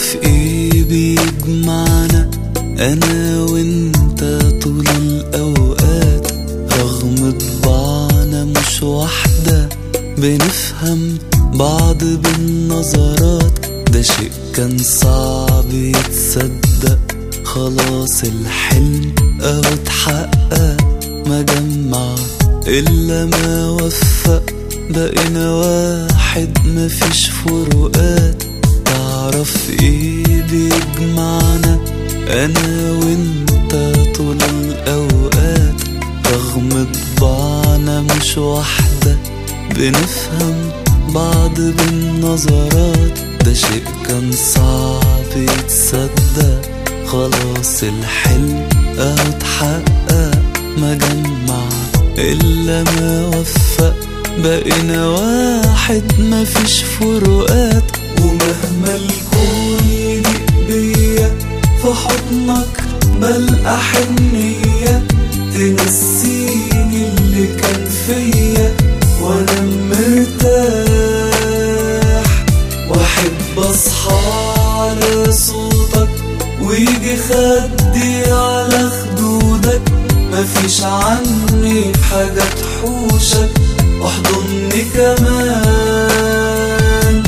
تعرف ايه بيجمعنا انا وانت طول الاوقات رغم طباعنا مش واحدة بنفهم بعض بالنظرات ده شيء كان صعب يتصدق خلاص الحلم اهو اتحقق ما جمع الا ما وفق بقينا واحد مفيش فروقات تعرف ايه بيجمعنا انا وانت طول الاوقات رغم طباعنا مش واحدة بنفهم بعض بالنظرات ده شيء كان صعب يتصدق خلاص الحلم اهو اتحقق ما جمع الا ما وفق بقينا واحد مفيش فروقات ومهما الكون يضيق بيا في حضنك بلقى حنية تنسيني اللي كان فيا وانا مرتاح واحب اصحى على صوتك ويجي خدي على خدودك مفيش عني حاجة تحوشك احضني كمان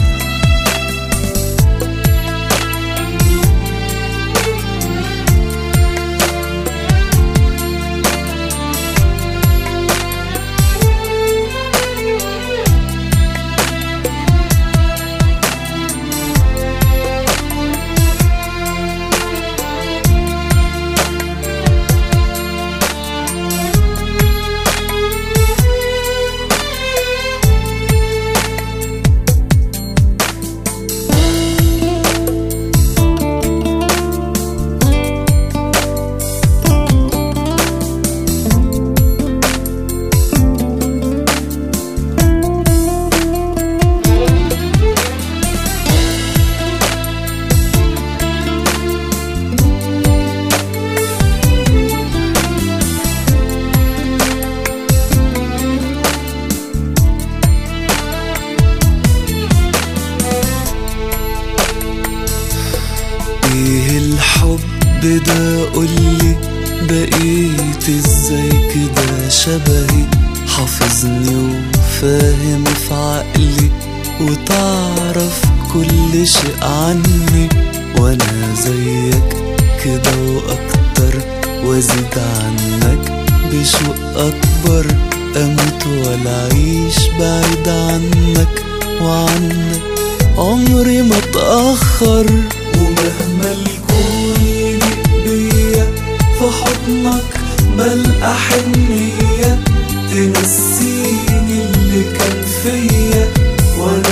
ايه الحب ده قولي بقيت ازاي كده شبهي حافظني وفاهم في عقلي وتعرف كل شيء عني وانا زيك كده واكتر وازيد عنك بشوق اكبر اموت ولا اعيش بعيد عنك وعنك عمري ما اتاخر ومهما الكون يضيق بيا في حضنك بلقى حنية تنسيني اللي كان فيا وانا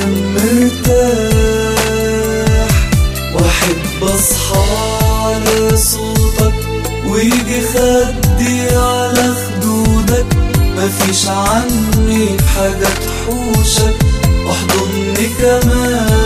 مرتاح واحب اصحى على صوتك ويجي خدي على خدودك مفيش عني حاجة تحوشك احضني كمان